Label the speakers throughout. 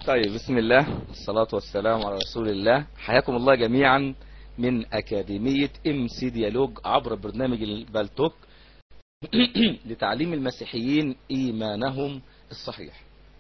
Speaker 1: طيب بسم الله والصلاة والسلام على رسول الله حياكم الله جميعا من أكاديمية ام سي ديالوج عبر برنامج البالتوك لتعليم المسيحيين إيمانهم الصحيح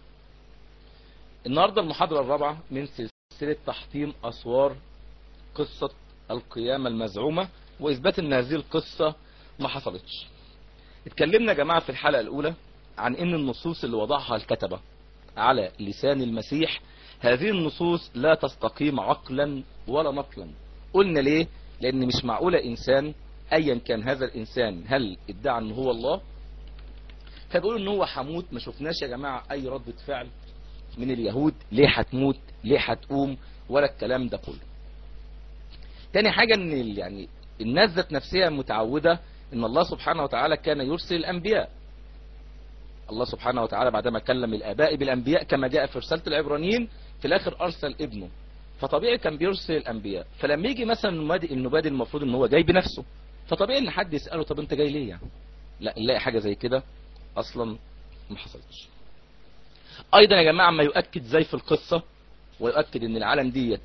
Speaker 1: النهاردة المحاضرة الرابعة من سلسلة تحطيم أسوار قصة القيامة المزعومة وإثبات أن هذه القصة ما حصلتش اتكلمنا يا جماعة في الحلقة الأولى عن أن النصوص اللي وضعها الكتبة على لسان المسيح هذه النصوص لا تستقيم عقلا ولا نقلا قلنا ليه لأن مش معقولة إنسان أيا كان هذا الإنسان هل ادعى أنه هو الله فبيقولوا أنه هو حموت ما شفناش يا جماعة أي ردة فعل من اليهود ليه هتموت ليه هتقوم ولا الكلام ده كله تاني حاجة ان يعني الناس ذات نفسها متعودة ان الله سبحانه وتعالى كان يرسل الانبياء الله سبحانه وتعالى بعدما كلم الاباء بالانبياء كما جاء في رسالة العبرانيين في الاخر ارسل ابنه فطبيعي كان بيرسل الانبياء فلما يجي مثلا النبادي النبادي المفروض ان هو جاي بنفسه فطبيعي ان حد يسأله طب انت جاي ليه يعني لا نلاقي حاجة زي كده اصلا ما حصلتش ايضا يا جماعة ما يؤكد زي في القصة ويؤكد ان العالم ديت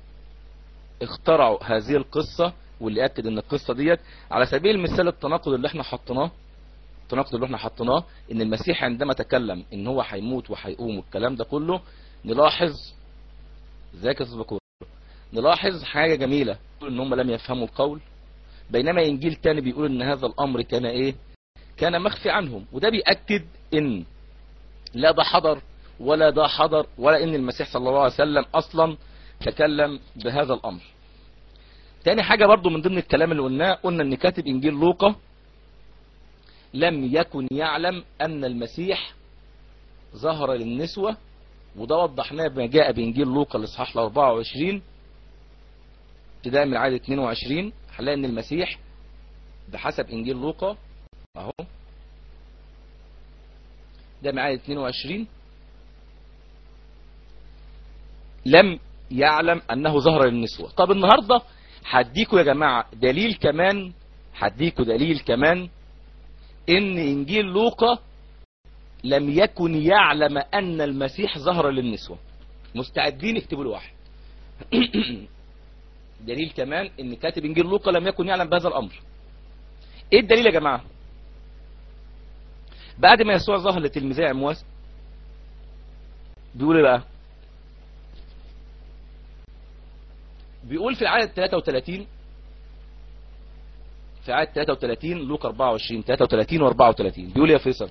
Speaker 1: اخترعوا هذه القصة واللي اكد ان القصة ديت على سبيل المثال التناقض اللي احنا حطيناه التناقض اللي احنا حطيناه ان المسيح عندما تكلم ان هو هيموت وهيقوم والكلام ده كله نلاحظ ازيك يا استاذ نلاحظ حاجة جميلة ان هم لم يفهموا القول بينما انجيل تاني بيقول ان هذا الامر كان ايه كان مخفي عنهم وده بيأكد ان لا ده حضر ولا ده حضر ولا ان المسيح صلى الله عليه وسلم اصلا تكلم بهذا الامر تاني حاجة برضو من ضمن الكلام اللي قلناه قلنا ان كاتب انجيل لوقا لم يكن يعلم ان المسيح ظهر للنسوة وده وضحناه بما جاء بانجيل لوقا الاصحاح 24 ابتداء من عدد 22 هنلاقي ان المسيح بحسب انجيل لوقا اهو ده من عدد 22 لم يعلم انه ظهر للنسوة طب النهاردة هديكوا يا جماعة دليل كمان هديكوا دليل كمان ان انجيل لوقا لم يكن يعلم ان المسيح ظهر للنسوة مستعدين يكتبوا له واحد دليل كمان ان كاتب انجيل لوقا لم يكن يعلم بهذا الامر ايه الدليل يا جماعة بعد ما يسوع ظهر لتلميذي عمواس بيقول ايه بقى بيقول في العدد 33 في عدد 33 لوقا 24 33 و 34 بيقول يا فيصل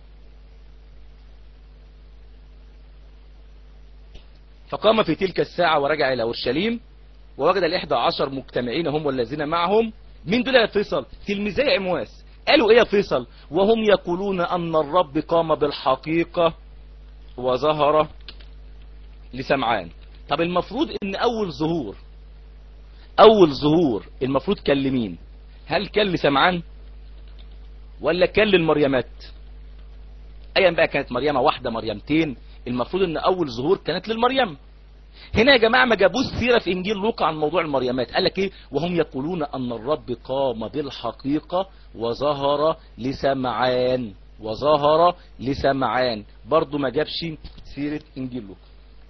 Speaker 1: فقام في تلك الساعة ورجع إلى أورشليم ووجد الإحدى عشر مجتمعين هم والذين معهم من دول يا فيصل تلميذي عمواس قالوا ايه يا فيصل وهم يقولون ان الرب قام بالحقيقة وظهر لسمعان طب المفروض ان اول ظهور اول ظهور المفروض كان لمين هل كان لسمعان ولا كان للمريمات ايا بقى كانت مريمة واحدة مريمتين المفروض ان اول ظهور كانت للمريم هنا يا جماعة ما جابوش سيرة في انجيل لوقا عن موضوع المريمات قال لك ايه وهم يقولون ان الرب قام بالحقيقة وظهر لسمعان وظهر لسمعان برضو ما جابش سيرة انجيل لوقا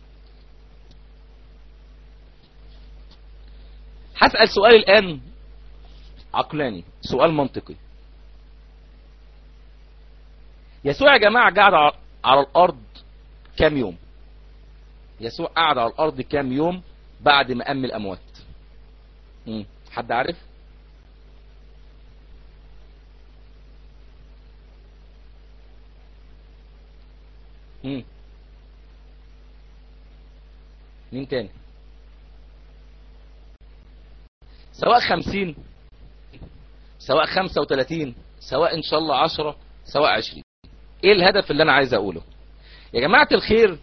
Speaker 1: هسأل سؤال الآن عقلاني سؤال منطقي يسوع يا جماعة قاعد على الأرض كام يوم يسوع قاعد على الأرض كام يوم بعد ما قام الأموات مم. حد عارف مم. مين تاني سواء خمسين سواء خمسة وتلاتين سواء ان شاء الله عشرة سواء عشرين ايه الهدف اللي انا عايز اقوله يا جماعة الخير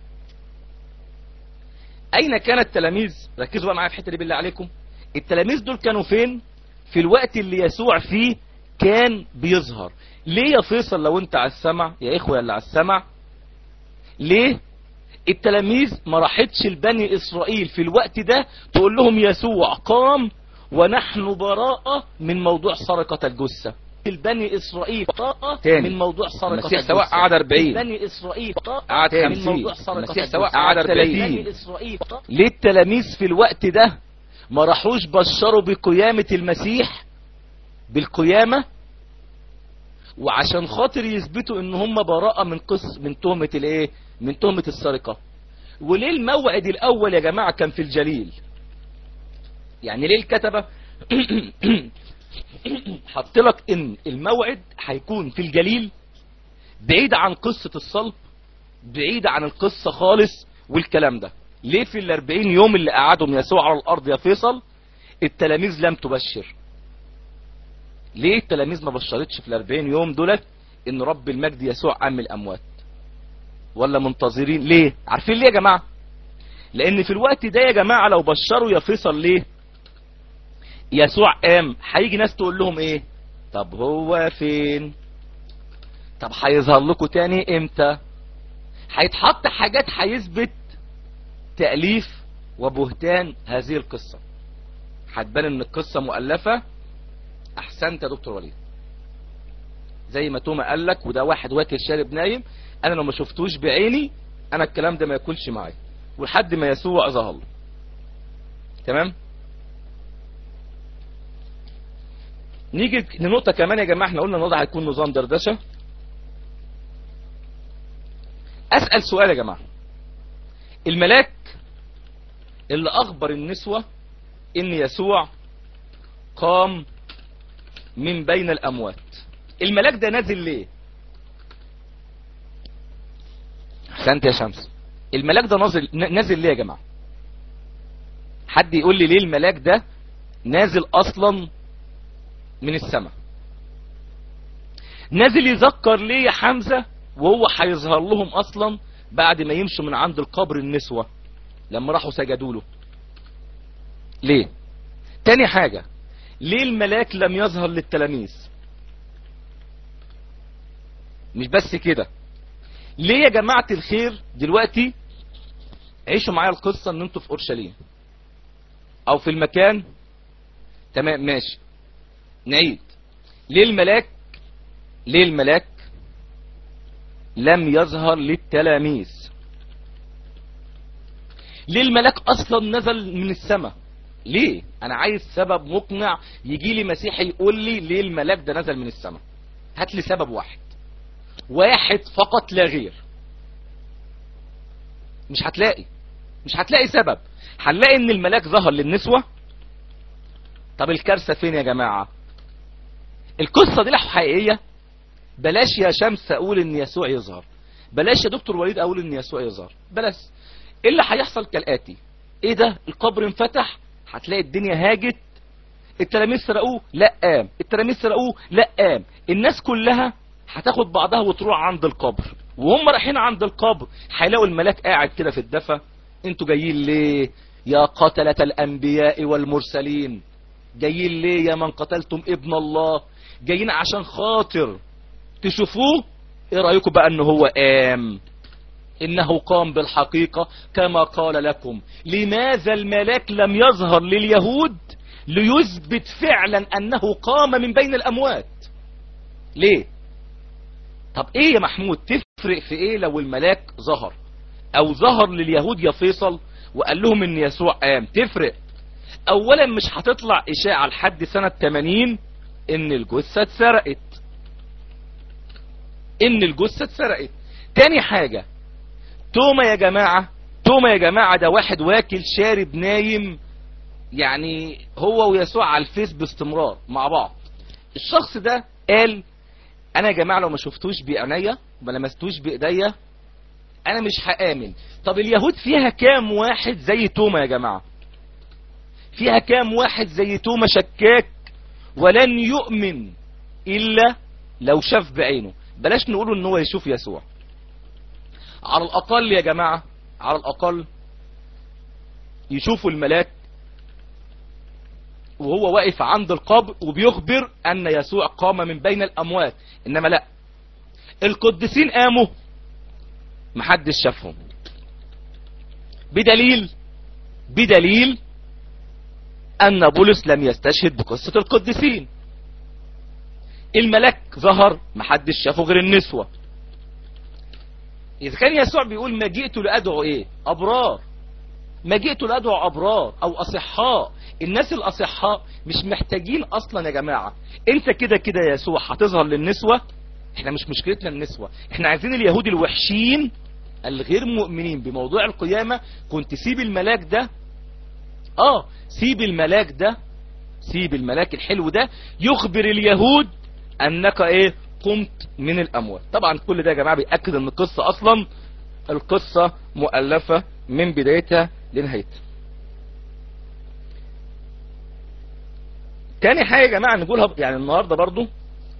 Speaker 1: اين كان التلاميذ ركزوا بقى معايا في الحته دي بالله عليكم التلاميذ دول كانوا فين في الوقت اللي يسوع فيه كان بيظهر ليه يا فيصل لو انت على السمع يا اخوة اللي على السمع ليه التلاميذ ما راحتش لبني اسرائيل في الوقت ده تقول لهم يسوع قام ونحن براءة من موضوع سرقة الجثة
Speaker 2: البني اسرائيل طاقة
Speaker 1: تاني.
Speaker 2: من موضوع سرقة
Speaker 1: المسيح سواء
Speaker 2: الجثة.
Speaker 1: قعد 40
Speaker 2: بني اسرائيل طاقة
Speaker 1: قعد
Speaker 2: من
Speaker 1: 50
Speaker 2: موضوع سرقة
Speaker 1: المسيح
Speaker 2: الجثة.
Speaker 1: سواء قعد 40
Speaker 2: بني اسرائيل طاقة
Speaker 1: ليه التلاميذ في الوقت ده ما راحوش بشروا بقيامة المسيح بالقيامة وعشان خاطر يثبتوا ان هم براءة من قص من تهمة الايه من تهمة السرقة وليه الموعد الاول يا جماعة كان في الجليل يعني ليه الكتبة حط لك ان الموعد هيكون في الجليل بعيد عن قصة الصلب بعيد عن القصة خالص والكلام ده ليه في الاربعين يوم اللي قعدهم يسوع على الارض يا فيصل التلاميذ لم تبشر ليه التلاميذ ما بشرتش في الاربعين يوم دولت ان رب المجد يسوع قام الاموات ولا منتظرين ليه عارفين ليه يا جماعة لان في الوقت ده يا جماعة لو بشروا يا فيصل ليه يسوع قام هيجي ناس تقول لهم ايه طب هو فين طب هيظهر لكم تاني امتى هيتحط حاجات هيثبت تأليف وبهتان هذه القصة هتبان ان القصة مؤلفة احسنت يا دكتور وليد زي ما توما قال لك وده واحد واكل شارب نايم انا لو ما شفتوش بعيني انا الكلام ده ما ياكلش معايا ولحد ما يسوع ظهر له تمام نيجي لنقطة كمان يا جماعة احنا قلنا الوضع هيكون نظام دردشة اسأل سؤال يا جماعة الملاك اللي اخبر النسوة ان يسوع قام من بين الاموات الملاك ده نازل ليه احسنت يا شمس الملاك ده نازل نازل ليه يا جماعة حد يقول لي ليه الملاك ده نازل اصلا من السماء نازل يذكر ليه يا حمزة وهو هيظهر لهم اصلا بعد ما يمشوا من عند القبر النسوة لما راحوا سجدوا له ليه تاني حاجة ليه الملاك لم يظهر للتلاميذ مش بس كده ليه يا جماعة الخير دلوقتي عيشوا معايا القصة ان انتوا في اورشليم او في المكان تمام ماشي نعيد ليه الملاك ليه الملاك لم يظهر للتلاميذ ليه الملاك اصلا نزل من السماء ليه انا عايز سبب مقنع يجي لي مسيحي يقول لي ليه الملاك ده نزل من السماء هات لي سبب واحد واحد فقط لا غير مش هتلاقي مش هتلاقي سبب هنلاقي ان الملاك ظهر للنسوة طب الكارثة فين يا جماعة القصة دي لو حقيقية بلاش يا شمس اقول ان يسوع يظهر بلاش يا دكتور وليد اقول ان يسوع يظهر بلاش ايه اللي هيحصل كالاتي ايه ده القبر انفتح هتلاقي الدنيا هاجت التلاميذ سرقوه لا قام التلاميذ سرقوه لا قام الناس كلها هتاخد بعضها وتروح عند القبر وهم رايحين عند القبر هيلاقوا الملاك قاعد كده في الدفا انتوا جايين ليه يا قتلة الانبياء والمرسلين جايين ليه يا من قتلتم ابن الله جايين عشان خاطر تشوفوه ايه رأيكم بقى ان هو قام انه قام بالحقيقة كما قال لكم لماذا الملاك لم يظهر لليهود ليثبت فعلا انه قام من بين الاموات ليه طب ايه يا محمود تفرق في ايه لو الملاك ظهر او ظهر لليهود يا فيصل وقال لهم ان يسوع قام تفرق اولا مش هتطلع اشاعة لحد سنة 80 ان الجثة اتسرقت ان الجثة اتسرقت تاني حاجة توما يا جماعة توما يا جماعة ده واحد واكل شارب نايم يعني هو ويسوع على الفيس باستمرار مع بعض الشخص ده قال انا يا جماعة لو ما شفتوش بعينيا ما لمستوش بايديا انا مش هآمن طب اليهود فيها كام واحد زي توما يا جماعة فيها كام واحد زي توما شكاك ولن يؤمن الا لو شاف بعينه بلاش نقوله ان هو يشوف يسوع على الاقل يا جماعة على الاقل يشوفوا الملاك وهو واقف عند القبر وبيخبر ان يسوع قام من بين الاموات انما لا القديسين قاموا محدش شافهم بدليل بدليل ان بولس لم يستشهد بقصة القديسين الملاك ظهر محدش شافه غير النسوة اذا كان يسوع بيقول ما جئت لادعو ايه ابرار ما جئت لادعو ابرار او اصحاء الناس الاصحاء مش محتاجين اصلا يا جماعة انت كده كده يا يسوع هتظهر للنسوة احنا مش مشكلتنا النسوة احنا عايزين اليهود الوحشين الغير مؤمنين بموضوع القيامة كنت سيب الملاك ده اه سيب الملاك ده سيب الملاك الحلو ده يخبر اليهود انك ايه قمت من الاموات طبعا كل ده يا جماعة بيأكد ان القصة اصلا القصة مؤلفة من بدايتها لنهايتها تاني حاجة يا جماعة نقولها يعني النهاردة برضو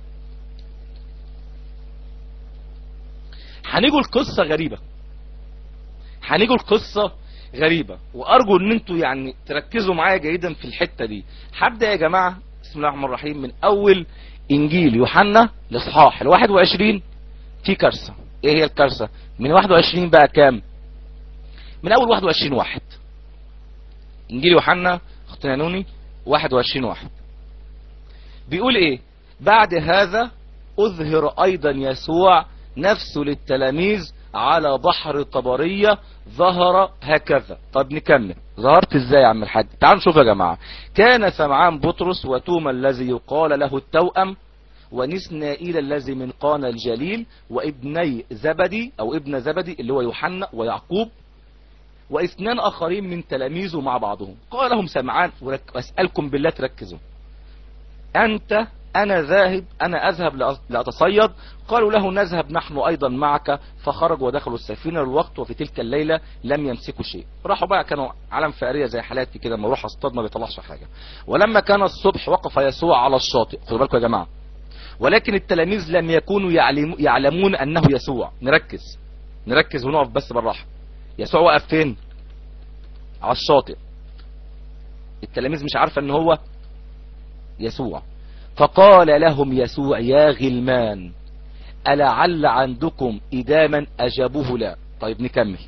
Speaker 1: هنيجوا القصة غريبة هنيجوا القصة غريبة وارجو ان انتوا يعني تركزوا معايا جيدا في الحتة دي هبدأ يا جماعة بسم الله الرحمن الرحيم من اول انجيل يوحنا الاصحاح ال 21 في كارثة ايه هي الكارثة من 21 بقى كام من اول 21 واحد انجيل يوحنا اختنانوني 21 واحد بيقول ايه بعد هذا اظهر ايضا يسوع نفسه للتلاميذ على بحر طبرية ظهر هكذا طب نكمل ظهرت ازاي يا عم الحاج تعالوا نشوف يا جماعة كان سمعان بطرس وتوما الذي يقال له التوأم ونسنائيل الذي من قانا الجليل وابني زبدي او ابن زبدي اللي هو يوحنا ويعقوب واثنان اخرين من تلاميذه مع بعضهم قال لهم سمعان واسألكم بالله تركزوا انت انا ذاهب انا اذهب لاتصيد قالوا له نذهب نحن ايضا معك فخرجوا ودخلوا السفينة الوقت وفي تلك الليلة لم يمسكوا شيء راحوا بقى كانوا علم فقرية زي حالاتي كده ما اروح اصطاد ما بيطلعش حاجة ولما كان الصبح وقف يسوع على الشاطئ خدوا بالكم يا جماعة ولكن التلاميذ لم يكونوا يعلم يعلمون انه يسوع نركز نركز ونقف بس بالراحة يسوع وقف فين على الشاطئ التلاميذ مش عارفة ان هو يسوع فقال لهم يسوع يا غلمان ألعل عندكم إداما أجابوه لا طيب نكمل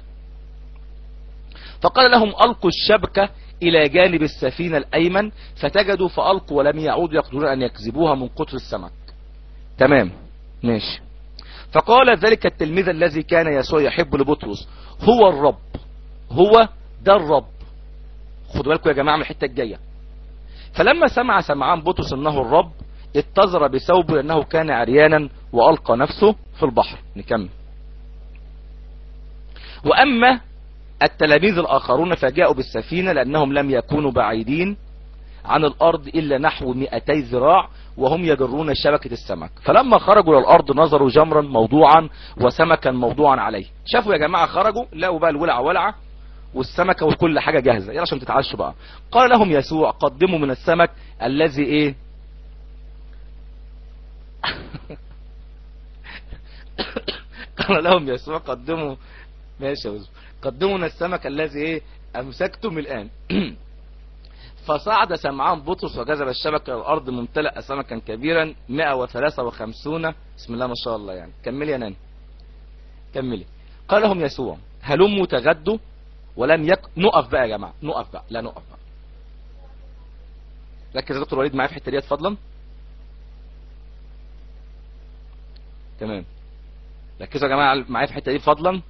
Speaker 1: فقال لهم ألقوا الشبكة إلى جانب السفينة الأيمن فتجدوا فألقوا ولم يعودوا يقدرون أن يكذبوها من قطر السمك تمام ماشي فقال ذلك التلميذ الذي كان يسوع يحب لبطرس هو الرب هو ده الرب خدوا بالكم يا جماعة من الحتة الجاية فلما سمع سمعان بطرس انه الرب اتزر بثوبه لانه كان عريانا والقى نفسه في البحر نكمل واما التلاميذ الاخرون فجاءوا بالسفينة لانهم لم يكونوا بعيدين عن الارض الا نحو 200 ذراع وهم يجرون شبكة السمك فلما خرجوا للارض نظروا جمرا موضوعا وسمكا موضوعا عليه شافوا يا جماعة خرجوا لقوا بقى الولعة ولعة والسمكة وكل حاجة جاهزة يلا عشان تتعشوا بقى قال لهم يسوع قدموا من السمك الذي ايه قال لهم يسوع قدموا ماشي يا وزو قدموا من السمك الذي ايه امسكتم الان فصعد سمعان بطرس وجذب الشبكة الى الارض ممتلئ سمكا كبيرا 153 بسم الله ما شاء الله يعني كملي يا ناني كملي قال لهم يسوع هلموا تغدوا ولم يك نقف بقى يا جماعة نقف بقى لا نقف بقى ركز يا دكتور وليد معايا في الحته ديت فضلا تمام ركزوا يا جماعة معايا في الحته دي فضلا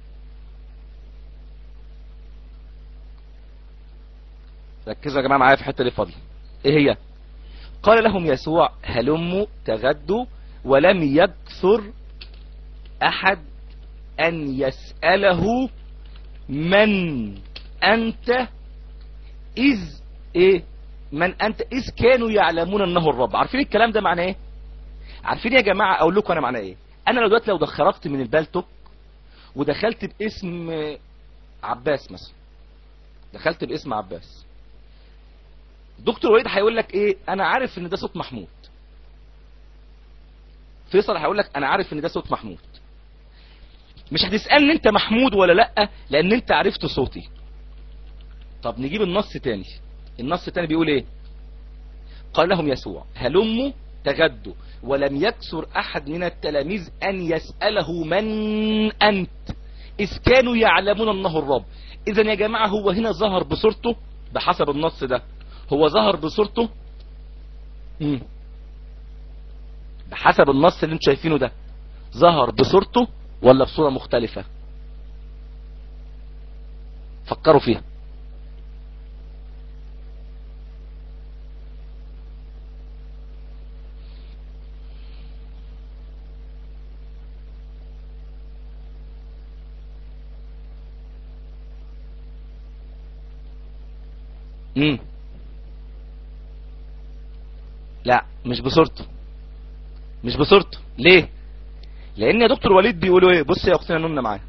Speaker 1: ركزوا يا جماعة معايا في الحته دي فضلا ايه هي قال لهم يسوع هلموا تغدوا ولم يكثر احد ان يسأله من انت اذ ايه من انت اذ كانوا يعلمون انه الرب عارفين الكلام ده معناه ايه عارفين يا جماعة اقول لكم انا معناه ايه انا لو دلوقتي لو خرجت من البالتوك ودخلت باسم عباس مثلا دخلت باسم عباس دكتور وليد هيقول لك ايه انا عارف ان ده صوت محمود فيصل هيقول لك انا عارف ان ده صوت محمود مش هتسألني انت محمود ولا لا لان انت عرفت صوتي طب نجيب النص تاني النص تاني بيقول ايه قال لهم يسوع هلموا تغدوا ولم يكسر احد من التلاميذ ان يسأله من انت اذ كانوا يعلمون انه الرب اذا يا جماعة هو هنا ظهر بصورته بحسب النص ده هو ظهر بصورته مم. بحسب النص اللي انتوا شايفينه ده ظهر بصورته ولا بصورة مختلفة فكروا فيها امم لا مش بصورته مش بصورته ليه لان يا دكتور وليد بيقولوا ايه بص يا اختنا نمنا معايا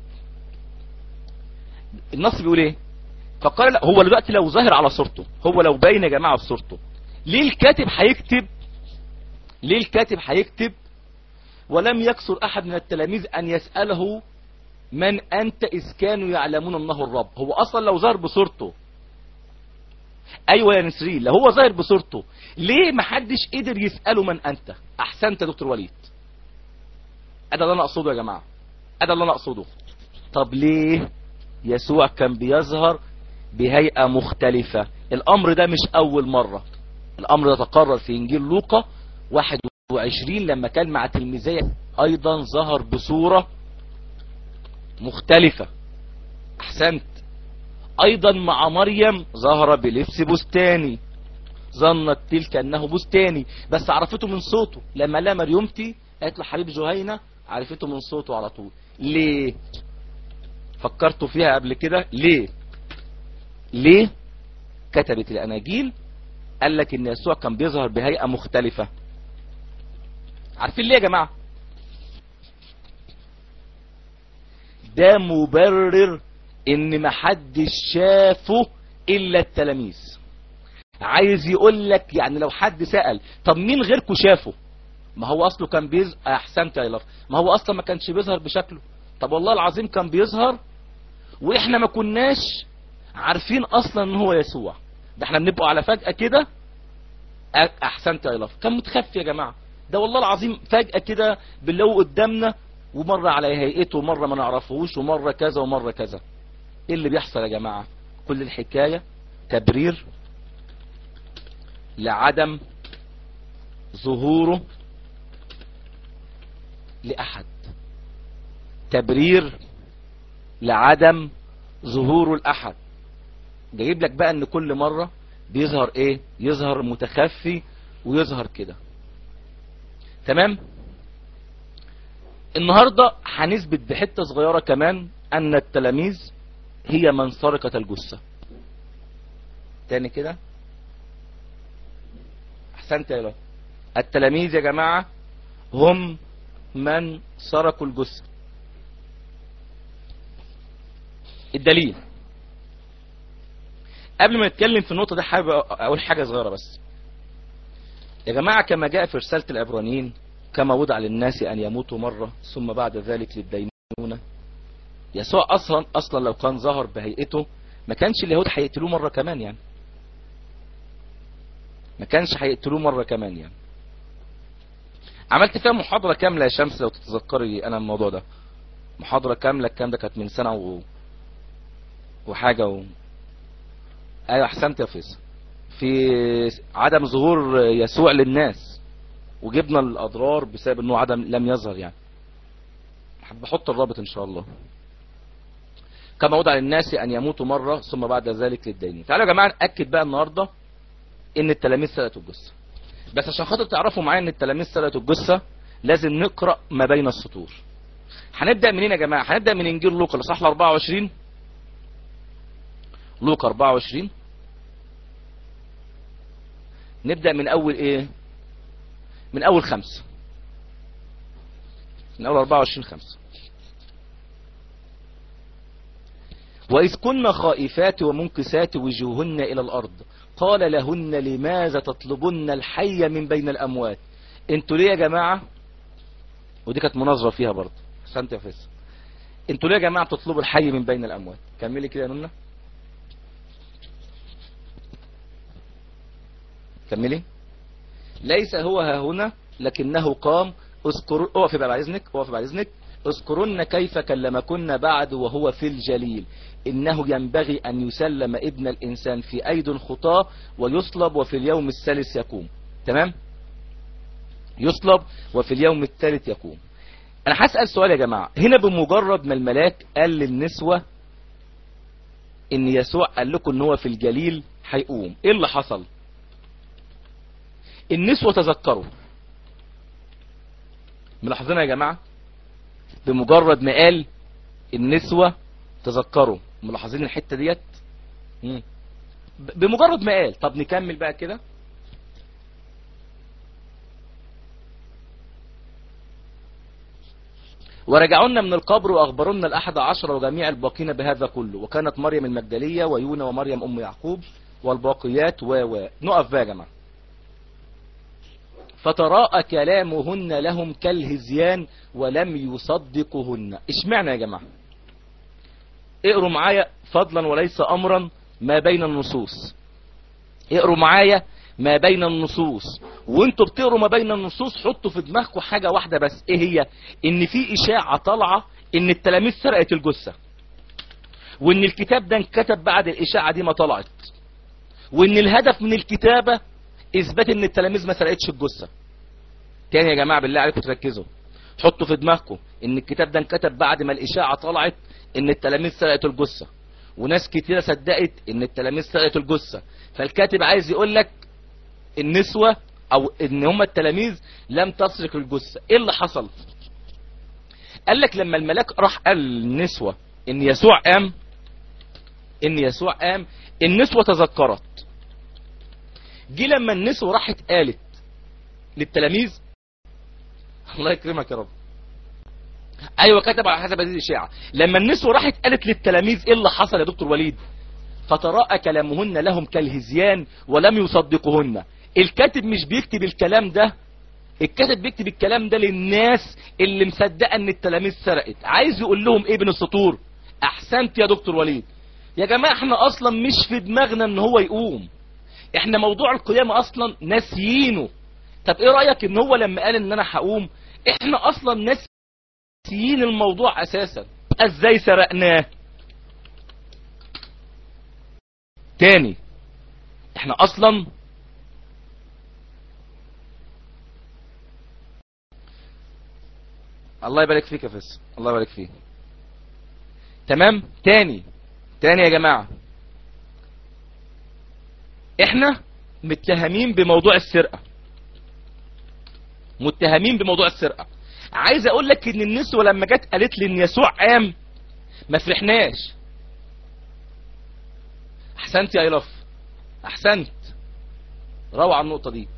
Speaker 1: النص بيقول ايه فقال لا هو دلوقتي لو ظاهر على صورته هو لو باين يا جماعه في صورته ليه الكاتب هيكتب ليه الكاتب هيكتب ولم يكسر احد من التلاميذ ان يساله من انت اذ كانوا يعلمون انه الرب هو اصلا لو ظهر بصورته ايوه يا نسرين لو هو ظاهر بصورته ليه ما حدش قدر يساله من انت احسنت يا دكتور وليد ادى اللي انا اقصده يا جماعه ادى اللي انا اقصده طب ليه يسوع كان بيظهر بهيئه مختلفه الامر ده مش اول مره الامر ده تقرر في انجيل لوقا 21 لما كان مع تلميذيه ايضا ظهر بصوره مختلفه احسنت ايضا مع مريم ظهر بلبس بستاني ظنت تلك انه بستاني بس عرفته من صوته لما لا مريمتي قالت له حبيب جهينة عرفته من صوته على طول ليه فكرتوا فيها قبل كده ليه ليه كتبت الاناجيل قال لك ان يسوع كان بيظهر بهيئة مختلفة عارفين ليه يا جماعة ده مبرر ان محدش شافه الا التلاميذ عايز يقول لك يعني لو حد سأل طب مين غيركم شافه ما هو اصله كان بيظهر احسنت يا لر ما هو اصلا ما كانش بيظهر بشكله طب والله العظيم كان بيظهر واحنا ما كناش عارفين اصلا ان هو يسوع ده احنا بنبقى على فجأة كده احسنت يا لر كان متخفي يا جماعة ده والله العظيم فجأة كده باللو قدامنا ومرة على هيئته ومرة ما نعرفهوش ومرة كذا ومرة كذا ايه اللي بيحصل يا جماعة كل الحكاية تبرير لعدم ظهوره لأحد تبرير لعدم ظهوره لأحد جايب لك بقى ان كل مرة بيظهر ايه يظهر متخفي ويظهر كده تمام النهاردة هنثبت بحتة صغيرة كمان ان التلاميذ هي من سرقت الجثة تاني كده احسنت يا لو التلاميذ يا جماعة هم من سرقوا الجثة الدليل قبل ما نتكلم في النقطة دي حابب اقول حاجة صغيرة بس يا جماعة كما جاء في رسالة العبرانيين كما وضع للناس ان يموتوا مرة ثم بعد ذلك للدينونة يسوع اصلا اصلا لو كان ظهر بهيئته ما كانش اليهود هيقتلوه مرة كمان يعني ما كانش هيقتلوه مرة كمان يعني عملت فيها محاضرة كاملة يا شمس لو تتذكري انا الموضوع ده محاضرة كاملة الكلام ده كانت من سنة و... وحاجة و... ايوه احسنت يا فيصل في عدم ظهور يسوع للناس وجبنا الاضرار بسبب انه عدم لم يظهر يعني بحط الرابط ان شاء الله كما وضع للناس ان يموتوا مرة ثم بعد ذلك للدينين تعالوا يا جماعة نأكد بقى النهاردة ان التلاميذ سرقوا الجثة بس عشان خاطر تعرفوا معايا ان التلاميذ سرقوا الجثة لازم نقرأ ما بين السطور هنبدأ منين يا جماعة هنبدأ من انجيل لوقا الاصحاح 24 لوقا 24 نبدأ من اول ايه من اول خمسة من اول 24 خمسة وإذ كن خائفات ومنكسات وجوهن إلى الأرض قال لهن لماذا تطلبن الحي من بين الأموات انتوا ليه يا جماعة ودي كانت مناظرة فيها برضه حسنت يا فيصل انتوا ليه يا جماعة تطلبوا الحي من بين الأموات كملي كده يا نونا كملي ليس هو ها هنا لكنه قام اذكر اقف بعد اذنك اقف بعد اذنك اذكرن كيف كلمكن بعد وهو في الجليل إنه ينبغي أن يسلم ابن الإنسان في أيد الخطاة ويصلب وفي اليوم الثالث يقوم تمام يصلب وفي اليوم الثالث يقوم انا هسأل سؤال يا جماعة هنا بمجرد ما الملاك قال للنسوة ان يسوع قال لكم ان هو في الجليل هيقوم ايه اللي حصل النسوة تذكروا ملاحظين يا جماعة بمجرد ما قال النسوة تذكروا ملاحظين الحتة ديت مم. ب- بمجرد ما قال طب نكمل بقى كده ورجعونا من القبر واخبرونا الاحد عشر وجميع الباقين بهذا كله وكانت مريم المجدلية ويونا ومريم ام يعقوب والباقيات و و نقف بقى يا جماعة فتراءى كلامهن لهم كالهزيان ولم يصدقهن اشمعنى يا جماعة اقروا معايا فضلا وليس امرا ما بين النصوص اقروا معايا ما بين النصوص وانتوا بتقروا ما بين النصوص حطوا في دماغكم حاجة واحدة بس ايه هي ان في اشاعة طالعة ان التلاميذ سرقت الجثة وان الكتاب ده انكتب بعد الاشاعة دي ما طلعت وان الهدف من الكتابة اثبات ان التلاميذ ما سرقتش الجثة تاني يا جماعة بالله عليكم تركزوا حطوا في دماغكم ان الكتاب ده انكتب بعد ما الاشاعة طلعت ان التلاميذ سرقت الجثة وناس كتيرة صدقت ان التلاميذ سرقت الجثة فالكاتب عايز يقول لك النسوة او ان هم التلاميذ لم تسرق الجثة ايه اللي حصل قال لك لما الملاك راح قال للنسوة ان يسوع قام ان يسوع قام النسوة تذكرت جه لما النسوة راحت قالت للتلاميذ الله يكرمك يا رب ايوه كتب على حسب هذه الاشاعه لما النسوة راحت قالت للتلاميذ ايه اللي حصل يا دكتور وليد فتراءى كلامهن لهم كالهزيان ولم يصدقهن الكاتب مش بيكتب الكلام ده الكاتب بيكتب الكلام ده للناس اللي مصدقه ان التلاميذ سرقت عايز يقول لهم ايه بين السطور احسنت يا دكتور وليد يا جماعه احنا اصلا مش في دماغنا ان هو يقوم احنا موضوع القيامه اصلا ناسيينه طب ايه رايك ان هو لما قال ان انا هقوم احنا اصلا ناسيين الموضوع اساسا ازاي سرقناه تاني احنا اصلا الله يبارك فيك يا فس الله يبارك فيك تمام تاني تاني يا جماعة احنا متهمين بموضوع السرقة متهمين بموضوع السرقة عايز اقول لك ان النسوة لما جت قالت لي ان يسوع قام ما فرحناش احسنت يا ايلف احسنت روعة النقطة دي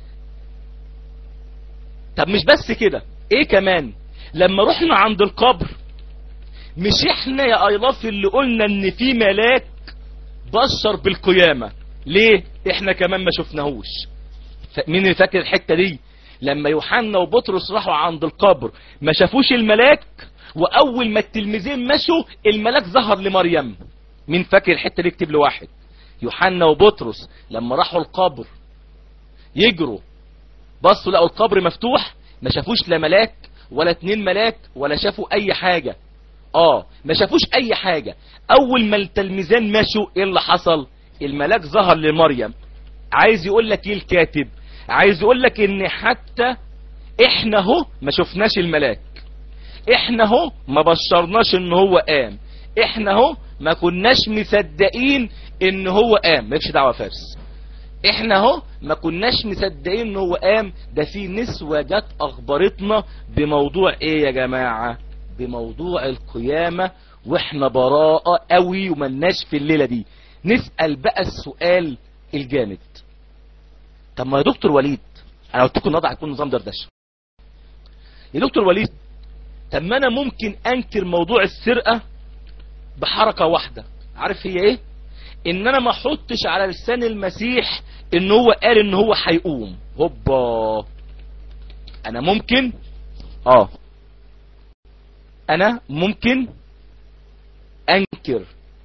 Speaker 1: طب مش بس كده ايه كمان لما رحنا عند القبر مش احنا يا ايلاف اللي قلنا ان في ملاك بشر بالقيامة ليه احنا كمان ما شفناهوش ف- مين اللي فاكر الحتة دي لما يوحنا وبطرس راحوا عند القبر ما شافوش الملاك واول ما التلميذين مشوا الملاك ظهر لمريم مين فاكر الحتة دي اكتب له واحد يوحنا وبطرس لما راحوا القبر يجروا بصوا لقوا القبر مفتوح ما شافوش لا ملاك ولا اتنين ملاك ولا شافوا اي حاجة اه ما شافوش اي حاجة اول ما التلميذان مشوا ايه اللي حصل الملاك ظهر لمريم عايز يقول لك ايه الكاتب عايز يقول لك ان حتى احنا اهو ما شفناش الملاك احنا اهو ما بشرناش ان هو قام احنا اهو ما كناش مصدقين ان هو قام مالكش دعوه يا فارس احنا اهو ما كناش مصدقين ان هو قام ده في نسوة جت اخبرتنا بموضوع ايه يا جماعة بموضوع القيامة واحنا براءة قوي وملناش في الليلة دي نسأل بقى السؤال الجامد طب ما يا دكتور وليد انا قلت لكم النهارده هيكون نظام دردشه يا دكتور وليد طب ما انا ممكن انكر موضوع السرقة بحركة واحدة عارف هي ايه ان انا ما احطش على لسان المسيح ان هو قال ان هو هيقوم هوبا انا ممكن اه انا ممكن انكر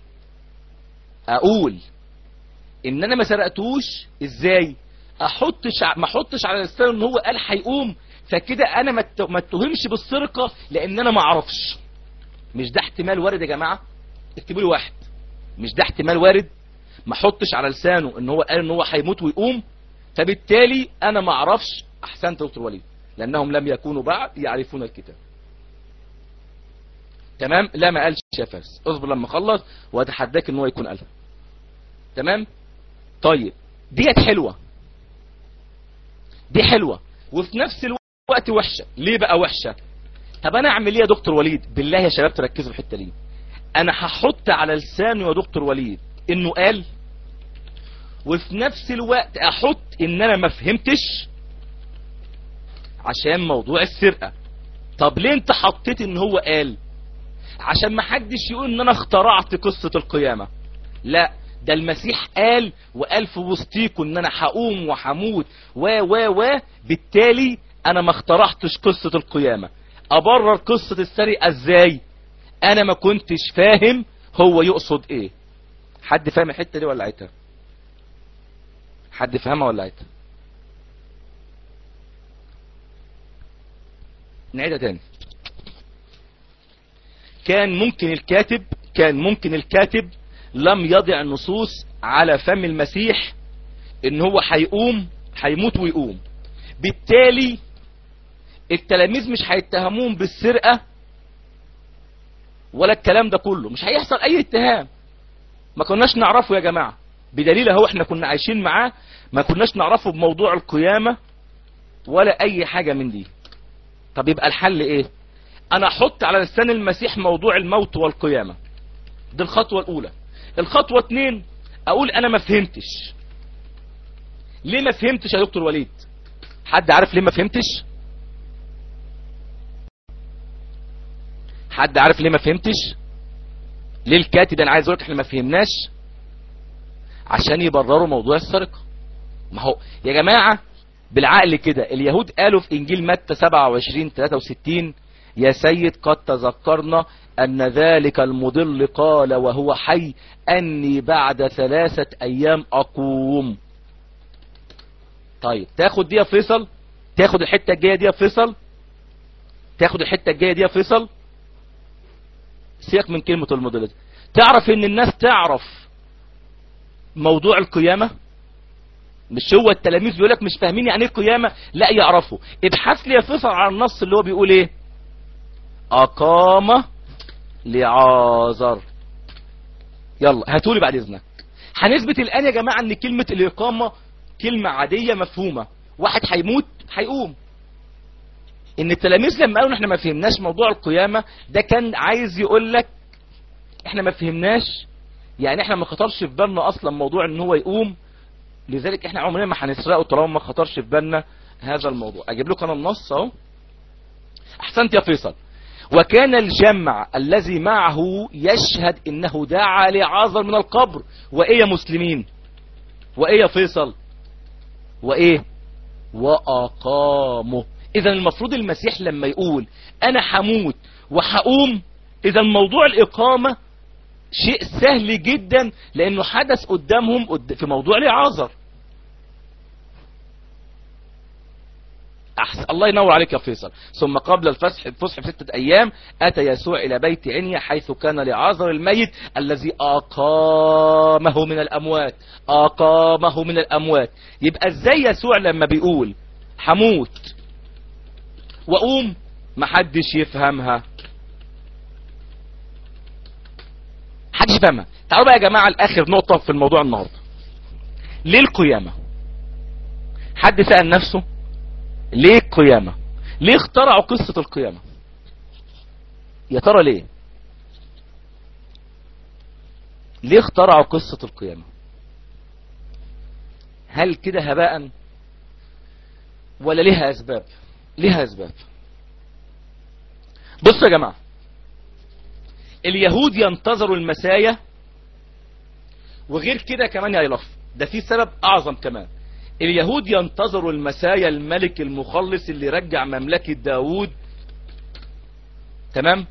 Speaker 1: اقول ان انا ما سرقتوش ازاي احطش ع- ما احطش على لسان ان هو قال هيقوم فكده انا ما ات- ما اتهمش بالسرقه لان انا ما اعرفش مش ده احتمال وارد يا جماعه اكتبوا لي واحد مش ده احتمال وارد ما احطش على لسانه ان هو قال ان هو هيموت ويقوم فبالتالي انا ما اعرفش احسنت يا دكتور وليد لانهم لم يكونوا بعد يعرفون الكتاب تمام لا ما قالش يا فارس اصبر لما اخلص واتحداك ان هو يكون قالها تمام طيب ديت حلوة دي حلوة وفي نفس الوقت وحشة ليه بقى وحشة طب انا اعمل ايه يا دكتور وليد بالله يا شباب تركزوا في الحتة دي انا هحط على لسانه يا دكتور وليد انه قال وفي نفس الوقت احط ان انا ما فهمتش عشان موضوع السرقة طب ليه انت حطيت ان هو قال عشان ما حدش يقول ان انا اخترعت قصة القيامة لا ده المسيح قال وقال في وسطيكم ان انا هقوم وهموت و و و بالتالي انا ما اخترعتش قصة القيامة ابرر قصة السرقة ازاي انا ما كنتش فاهم هو يقصد ايه حد فاهم الحتة دي ولا عيتها حد فاهمها ولا عيتها نعيدها تاني كان ممكن الكاتب كان ممكن الكاتب لم يضع نصوص على فم المسيح ان هو هيقوم هيموت ويقوم بالتالي التلاميذ مش هيتهمون بالسرقة ولا الكلام ده كله مش هيحصل اي اتهام ما كناش نعرفه يا جماعة بدليل اهو احنا كنا عايشين معاه ما كناش نعرفه بموضوع القيامة ولا اي حاجة من دي طب يبقى الحل ايه انا احط على لسان المسيح موضوع الموت والقيامة دي الخطوة الاولى الخطوة اتنين اقول انا ما فهمتش ليه ما فهمتش يا دكتور وليد حد عارف ليه ما فهمتش حد عارف ليه ما فهمتش ليه الكاتب انا عايز اقولك احنا ما فهمناش عشان يبرروا موضوع السرقة ما هو يا جماعة بالعقل كده اليهود قالوا في انجيل متى 27 63 يا سيد قد تذكرنا ان ذلك المضل قال وهو حي اني بعد ثلاثة ايام اقوم طيب تاخد دي يا فيصل تاخد الحتة الجاية دي يا فيصل تاخد الحتة الجاية دي يا فيصل سيبك من كلمة المضل دي تعرف ان الناس تعرف موضوع القيامة مش هو التلاميذ بيقول لك مش فاهمين يعني ايه قيامة لا يعرفوا ابحث لي يا فيصل عن النص اللي هو بيقول ايه اقام لعازر يلا هاتولي بعد اذنك هنثبت الان يا جماعة ان كلمة الاقامة كلمة عادية مفهومة واحد هيموت هيقوم ان التلاميذ لما قالوا احنا ما فهمناش موضوع القيامة ده كان عايز يقول لك احنا ما فهمناش يعني احنا ما خطرش في بالنا اصلا موضوع ان هو يقوم لذلك احنا عمرنا ما هنسرقه طالما ما خطرش في بالنا هذا الموضوع اجيب لكم انا النص اهو احسنت يا فيصل وكان الجمع الذي معه يشهد انه دعا لعازر من القبر وايه يا مسلمين وايه يا فيصل وايه واقامه اذا المفروض المسيح لما يقول انا هموت وهقوم اذا موضوع الاقامة شيء سهل جدا لانه حدث قدامهم قد- في موضوع لعازر أحسن الله ينور عليك يا فيصل ثم قبل الفسح الفسح بستة أيام أتى يسوع إلى بيت عنيا حيث كان لعازر الميت الذي أقامه من الأموات أقامه من الأموات يبقى إزاي يسوع لما بيقول هموت وأقوم محدش يفهمها محدش يفهمها تعالوا بقى يا جماعة الآخر نقطة في الموضوع النهاردة ليه القيامة حد سأل نفسه ليه القيامة ليه اخترعوا قصة القيامة يا ترى ليه ليه اخترعوا قصة القيامة هل كده هباء ولا ليها اسباب ليها اسباب بصوا يا جماعة اليهود ينتظروا المسايا وغير كده كمان يا يلف ده في سبب اعظم كمان اليهود ينتظروا المسايا الملك المخلص اللي رجع مملكة داود تمام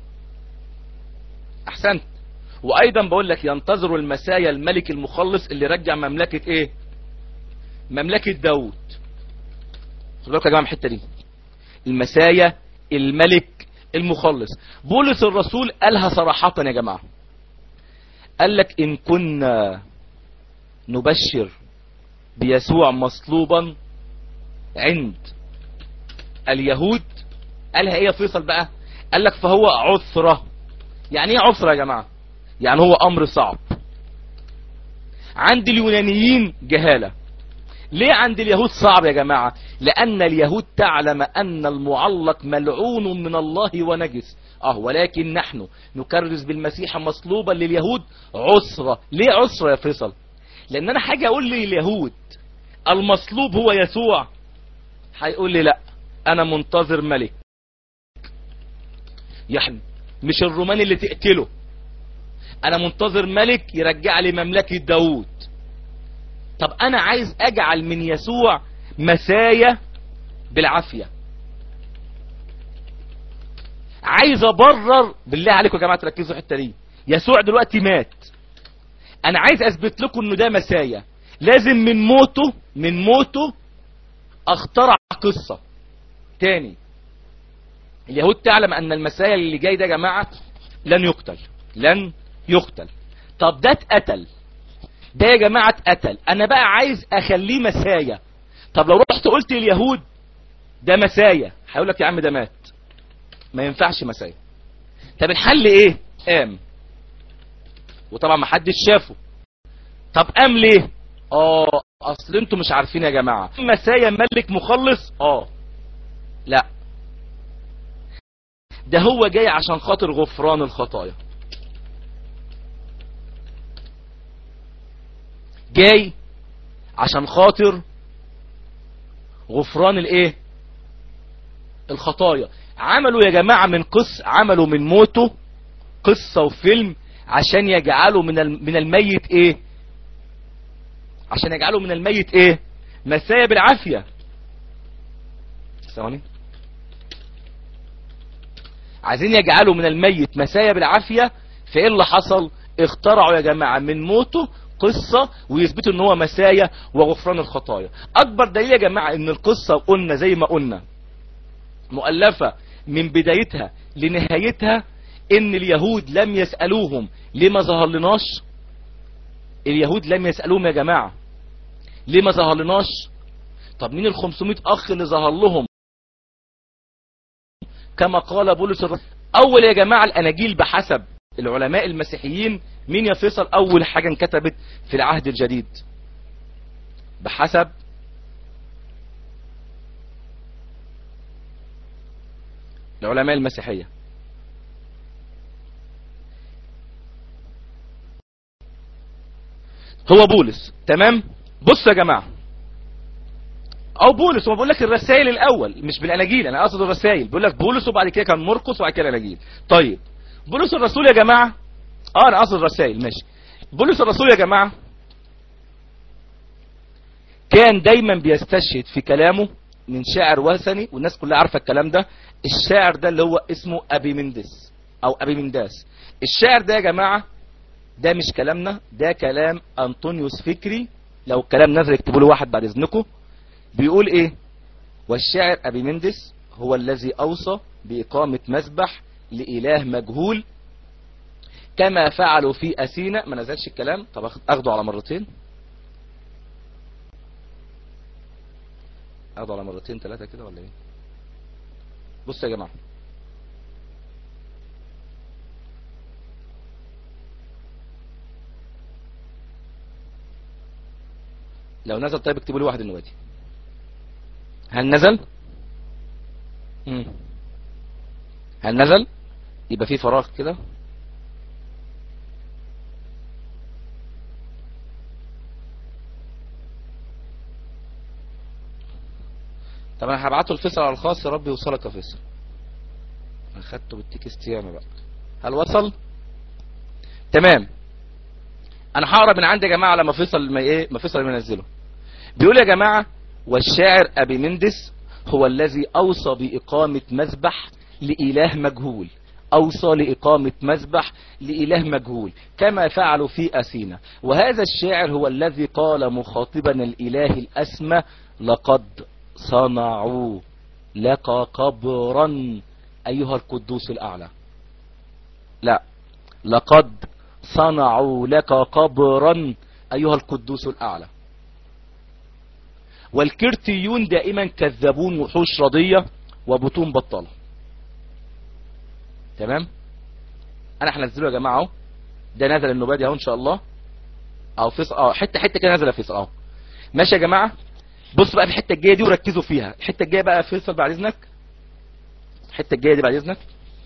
Speaker 1: احسنت وايضا بقول لك ينتظروا المسايا الملك المخلص اللي رجع مملكة ايه مملكة داود خدوا بالكم يا جماعة من الحتة دي المسايا الملك المخلص بولس الرسول قالها صراحة يا جماعة قال لك ان كنا نبشر بيسوع مصلوبا عند اليهود قالها ايه يا فيصل بقى قال لك فهو عثرة يعني ايه عثرة يا جماعة يعني هو امر صعب عند اليونانيين جهالة ليه عند اليهود صعب يا جماعة لان اليهود تعلم ان المعلق ملعون من الله ونجس اه ولكن نحن نكرس بالمسيح مصلوبا لليهود عسرة ليه عسرة يا فيصل لان انا حاجة اقول لليهود المصلوب هو يسوع هيقول لي لا انا منتظر ملك يعني مش الروماني اللي تقتله انا منتظر ملك يرجع لي مملكة داود طب انا عايز اجعل من يسوع مسايا بالعافية عايز ابرر بالله عليكم يا جماعة تركزوا الحته دي يسوع دلوقتي مات انا عايز اثبت لكم انه ده مسايا لازم من موته من موته اخترع قصة تاني اليهود تعلم ان المسايا اللي جاي ده يا جماعة لن يقتل لن يقتل طب ده اتقتل ده يا جماعة اتقتل انا بقى عايز اخليه مسايا طب لو رحت قلت لليهود ده مسايا هيقول لك يا عم ده مات ما ينفعش مسايا طب الحل ايه قام وطبعا ما حدش شافه طب قام ليه اه اصل انتوا مش عارفين يا جماعة مسايا ملك مخلص اه لا ده هو جاي عشان خاطر غفران الخطايا جاي عشان خاطر غفران الايه الخطايا عملوا يا جماعة من قص عملوا من موته قصة وفيلم عشان يجعلوا من من الميت ايه عشان يجعلوا من الميت ايه مسايا بالعافية ثواني عايزين يجعلوا من الميت مسايا بالعافية فايه اللي حصل اخترعوا يا جماعة من موته قصة ويثبتوا ان هو مسايا وغفران الخطايا اكبر دليل يا جماعة ان القصة قلنا زي ما قلنا مؤلفة من بدايتها لنهايتها ان اليهود لم يسألوهم ليه ما ظهر لناش اليهود لم يسألوهم يا جماعة ليه ما ظهر لناش طب مين ال 500 اخ اللي ظهر لهم كما قال بولس الرسول اول يا جماعة الاناجيل بحسب العلماء المسيحيين مين يا فيصل اول حاجة انكتبت في العهد الجديد بحسب العلماء المسيحية هو بولس تمام بصوا يا جماعة او بولس هو بيقول لك الرسائل الاول مش بالاناجيل انا اقصد الرسائل بيقول لك بولس وبعد كده كان مرقس وبعد كده الاناجيل طيب بولس الرسول يا جماعة اه انا اقصد الرسائل ماشي بولس الرسول يا جماعة كان دايما بيستشهد في كلامه من شاعر وثني والناس كلها عارفة الكلام ده الشاعر ده اللي هو اسمه ابي مندس او ابي منداس الشاعر ده يا جماعة ده مش كلامنا ده كلام انطونيوس فكري لو الكلام نزل اكتبوا له واحد بعد اذنكم بيقول ايه والشاعر ابي مندس هو الذي اوصى باقامة مسبح لاله مجهول كما فعلوا في اثينا ما نزلش الكلام طب اخده على مرتين اخده على مرتين ثلاثة كده ولا ايه بص يا جماعة لو نزل طيب اكتبوا لي واحد النوادي هل نزل مم. هل نزل يبقى في فراغ كده طب انا هبعته الفيصل على الخاص يا رب يوصلك يا فيصل انا خدته بالتكست ياما بقى هل وصل تمام انا هقرا من عندي يا جماعه لما فيصل ما ايه ما فيصل ينزله بيقول يا جماعه والشاعر ابي مندس هو الذي اوصى باقامه مذبح لاله مجهول اوصى لاقامه مذبح لاله مجهول كما فعلوا في اثينا وهذا الشاعر هو الذي قال مخاطبا الاله الاسمى لقد صنعوا لك قبرا ايها القدوس الاعلى لا لقد صنعوا لك قبرا ايها القدوس الاعلى والكرتيون دائما كذابون وحوش رضية وبطون بطالة تمام انا هنزله يا جماعة اهو ده نزل النبادي اهو ان شاء الله او فيصل اه حته حته كده نزل فيصل اهو ماشي يا جماعه بصوا بقى في الحته الجايه دي وركزوا فيها الحته الجايه بقى فيصل بعد اذنك الحته الجايه دي بعد اذنك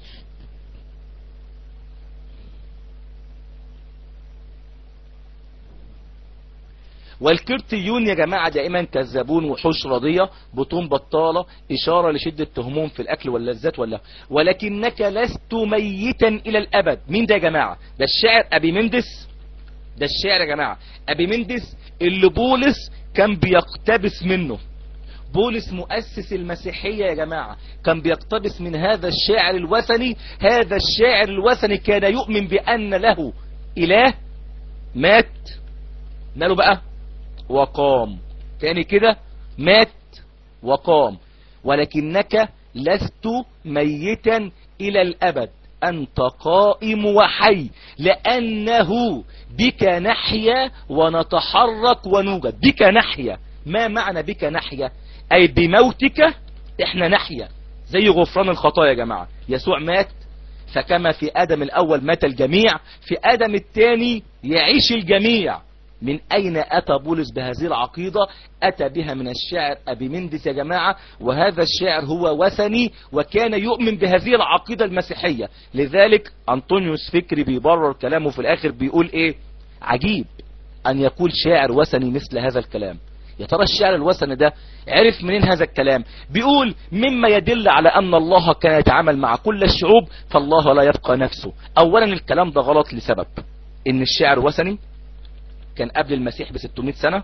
Speaker 1: والكرتيون يا جماعة دائما كذابون وحوش رضية بطون بطالة إشارة لشدة تهمهم في الأكل واللذات ولا ولكنك لست ميتا إلى الأبد مين ده يا جماعة ده الشاعر أبي مندس ده الشاعر يا جماعة أبي مندس اللي بولس كان بيقتبس منه بولس مؤسس المسيحية يا جماعة كان بيقتبس من هذا الشاعر الوثني هذا الشاعر الوثني كان يؤمن بأن له إله مات ماله بقى وقام تاني كده مات وقام ولكنك لست ميتا إلى الأبد أنت قائم وحي لأنه بك نحيا ونتحرك ونوجد بك نحيا ما معنى بك نحيا أي بموتك احنا نحيا زي غفران الخطايا يا جماعة يسوع مات فكما في آدم الأول مات الجميع في آدم الثاني يعيش الجميع من أين أتى بولس بهذه العقيدة أتى بها من الشاعر أبي مندس يا جماعة وهذا الشاعر هو وثني وكان يؤمن بهذه العقيدة المسيحية لذلك أنطونيوس فكري بيبرر كلامه في الآخر بيقول إيه عجيب أن يقول شاعر وثني مثل هذا الكلام يا ترى الشاعر الوثني ده عرف منين هذا الكلام بيقول مما يدل على أن الله كان يتعامل مع كل الشعوب فالله لا يبقى نفسه أولا الكلام ده غلط لسبب إن الشاعر وثني كان قبل المسيح ب 600 سنة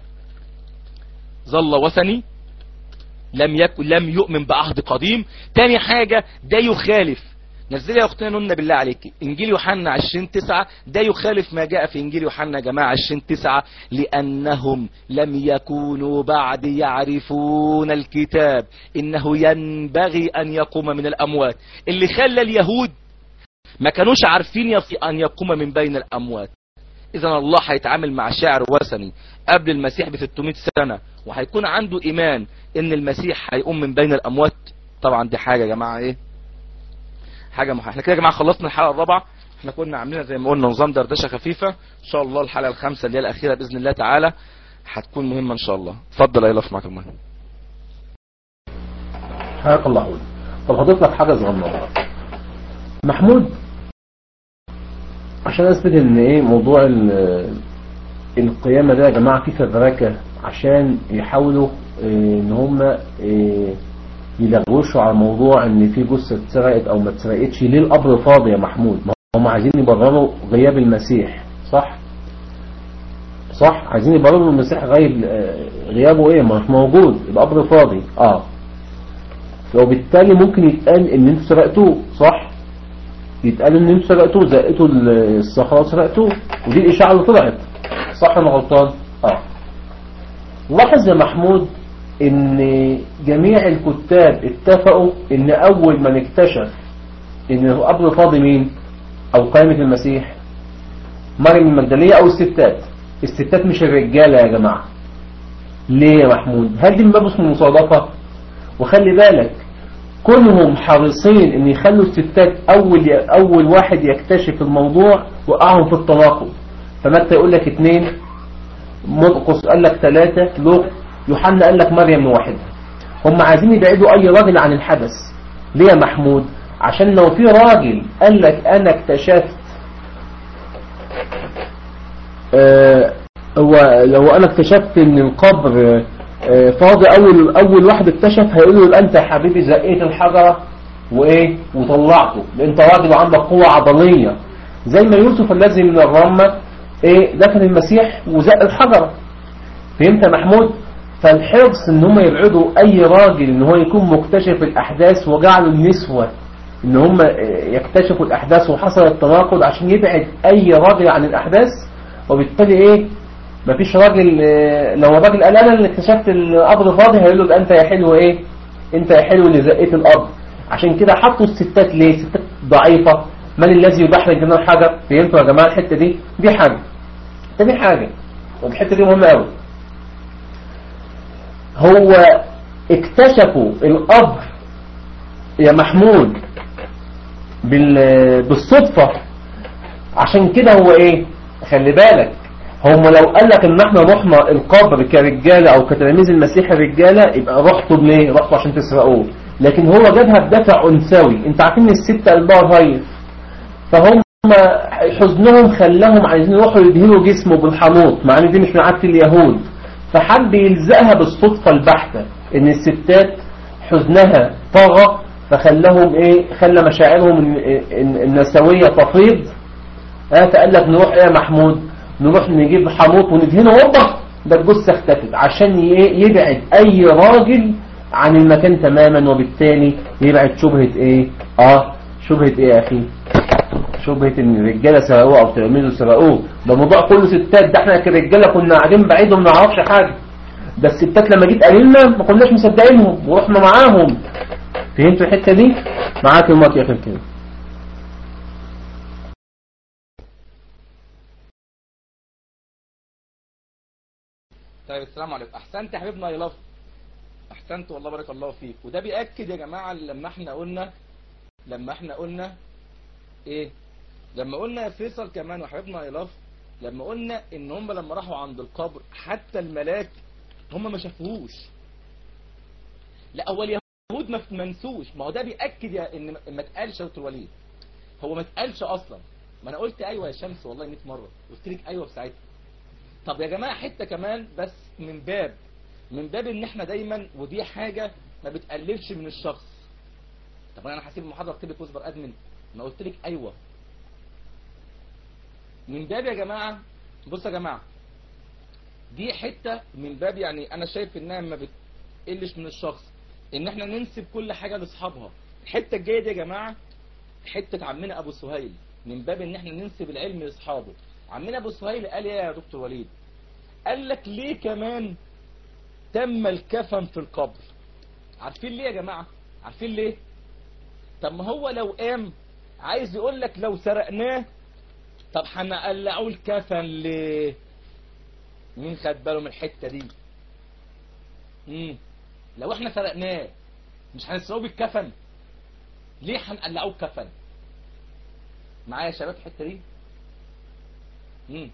Speaker 1: ظل وثني لم يكن لم يؤمن بعهد قديم تاني حاجة ده يخالف نزلي يا اختنا نونا بالله عليك انجيل يوحنا 20 9 ده يخالف ما جاء في انجيل يوحنا يا جماعه 20 9 لانهم لم يكونوا بعد يعرفون الكتاب انه ينبغي ان يقوم من الاموات اللي خلى اليهود ما كانوش عارفين ان يقوم من بين الاموات اذا الله هيتعامل مع شاعر وثني قبل المسيح ب 600 سنة وهيكون عنده ايمان ان المسيح هيقوم من بين الاموات طبعا دي حاجة يا جماعة ايه حاجة مح... احنا كده يا جماعة خلصنا الحلقة الرابعة احنا كنا عاملينها زي ما قلنا نظام دردشة خفيفة ان شاء الله الحلقة الخامسة اللي هي الاخيرة باذن الله تعالى هتكون مهمة ان شاء الله اتفضل يا لف معك المهم
Speaker 3: حياك الله حول طب هضيف لك حاجة صغننة محمود عشان اثبت ان ايه موضوع القيامة ده يا جماعة فيه فبركة عشان يحاولوا إيه ان هم إيه يلغوشوا على موضوع ان في جثة اتسرقت او ما اتسرقتش ليه القبر فاضي يا محمود ما هم عايزين يبرروا غياب المسيح صح صح عايزين يبرروا المسيح غيب غيابه ايه مش موجود القبر فاضي اه وبالتالي ممكن يتقال ان انتوا سرقتوه صح يتقال ان انتوا سرقتوه زقتوا الصخرة وسرقتوه ودي الاشاعة اللي طلعت صح انا غلطان اه لاحظ يا محمود ان جميع الكتاب اتفقوا ان اول من اكتشف ان القبر فاضي مين او قائمة المسيح مريم المجدلية او الستات الستات مش الرجالة يا جماعة ليه يا محمود هل دي من باب اسمه مصادفة وخلي بالك كلهم حريصين ان يخلوا الستات اول اول واحد يكتشف الموضوع وقعهم في التناقض فمتى يقول لك اثنين مرقس قال لك ثلاثة لوق يوحنا قال لك مريم لوحدها هم عايزين يبعدوا اي راجل عن الحدث ليه يا محمود عشان لو في راجل قال لك انا اكتشفت آه هو لو انا اكتشفت ان القبر آه فاضي اول اول واحد اكتشف هيقول له انت يا حبيبي زقيت الحجره وايه وطلعته انت راجل وعندك قوه عضليه زي ما يوسف الذي من الرمه ايه دفن المسيح وزق الحجره فهمت يا محمود فالحرص ان هم يبعدوا اي راجل ان هو يكون مكتشف الاحداث وجعلوا النسوة ان هم يكتشفوا الاحداث وحصل التناقض عشان يبعد اي راجل عن الاحداث وبالتالي ايه مفيش راجل لو الراجل قال انا اللي اكتشفت القبر فاضي هيقول له انت يا حلو ايه انت يا حلو اللي زقيت القبر عشان كده حطوا الستات ليه ستات ضعيفة من الذي يدحرج من الحجر فهمتوا يا جماعة الحتة دي دي حاجة تاني حاجة والحتة دي مهمة قوي هو اكتشفوا القبر يا محمود بال- بالصدفة عشان كده هو ايه خلي بالك هم لو قال لك ان احنا رحنا القبر كرجالة او كتلاميذ المسيح الرجالة يبقى رحتوا ليه رحتوا عشان تسرقوه لكن هو جابها بدافع انثوي انت عارفين الست قلبها رهيف فهم حزنهم خلاهم عايزين يروحوا يدهنوا جسمه بالحنوط مع ان دي مش من عادة اليهود فحب يلزقها بالصدفة البحتة ان الستات حزنها طغى فخلاهم ايه خلى مشاعرهم ال- ال- النسوية تفيض ها فقال لك نروح ايه يا محمود نروح نجيب حنوط وندهنه هوبا ده الجثة اختفت عشان ي- يبعد اي راجل عن المكان تماما وبالتالي يبعد شبهة ايه اه شبهة ايه يا اخي شبهة ان الرجالة سرقوه او تلاميذه سرقوه ده الموضوع كله ستات ده احنا كرجالة كنا قاعدين بعيد وما نعرفش حاجة ده الستات لما جيت قاللنا ما كناش مصدقينهم ورحنا معاهم فهمتوا الحتة دي معاك المايك يا اخي كده
Speaker 1: طيب السلام عليكم احسنت يا حبيبنا يا لف احسنت والله بارك الله فيك وده بيأكد يا جماعة لما احنا قلنا لما احنا قلنا ايه لما قلنا يا فيصل كمان وحبيبنا يا لف لما قلنا ان هم لما راحوا عند القبر حتى الملاك هم ما شافوهوش لا هو اليهود ما منسوش ما هو ده بيأكد يا ان ما اتقالش يا دكتور وليد هو ما اتقالش اصلا ما انا قلت ايوه يا شمس والله 100 مره قلت لك ايوه في ساعتها طب يا جماعه حته كمان بس من باب من باب ان احنا دايما ودي حاجه ما بتقللش من الشخص طب انا هسيب المحاضره اكتب واصبر ادمن ما قلت لك ايوه من باب يا جماعه بصوا يا جماعه دي حته من باب يعني انا شايف انها ما بتقلش من الشخص ان احنا ننسب كل حاجه لاصحابها الحته الجايه دي يا جماعه حته عمنا ابو سهيل من باب ان احنا ننسب العلم لاصحابه عمنا ابو سهيل قال ايه يا دكتور وليد قال لك ليه كمان تم الكفن في القبر عارفين ليه يا جماعة عارفين ليه طب ما هو لو قام عايز يقول لك لو سرقناه طب هنقلعوه الكفن ليه مين خد باله من الحتة دي مم. لو احنا سرقناه مش هنسرقوه بالكفن ليه هنقلعوه الكفن معايا يا شباب الحتة دي مم.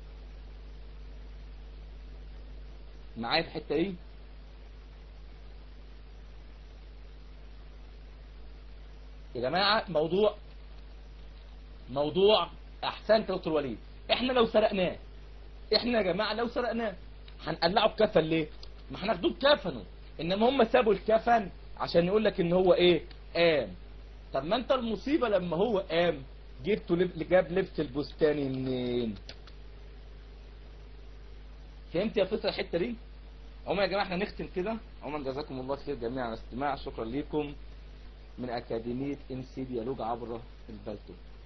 Speaker 1: معايا في الحتة دي يا جماعة موضوع موضوع احسنت يا دكتور وليد احنا لو سرقناه احنا يا جماعة لو سرقناه هنقلعه بكفن ليه ما احنا هناخدوه بكفنه انما هم سابوا الكفن عشان يقول لك ان هو ايه قام طب ما انت المصيبة لما هو قام جبته لب... جاب لبس البستاني منين فهمت يا فطرة الحتة دي عموما يا جماعة احنا نختم كده عموما جزاكم الله خير جميعا على الاستماع شكرا لكم من أكاديمية انسي ديالوج عبر البلتو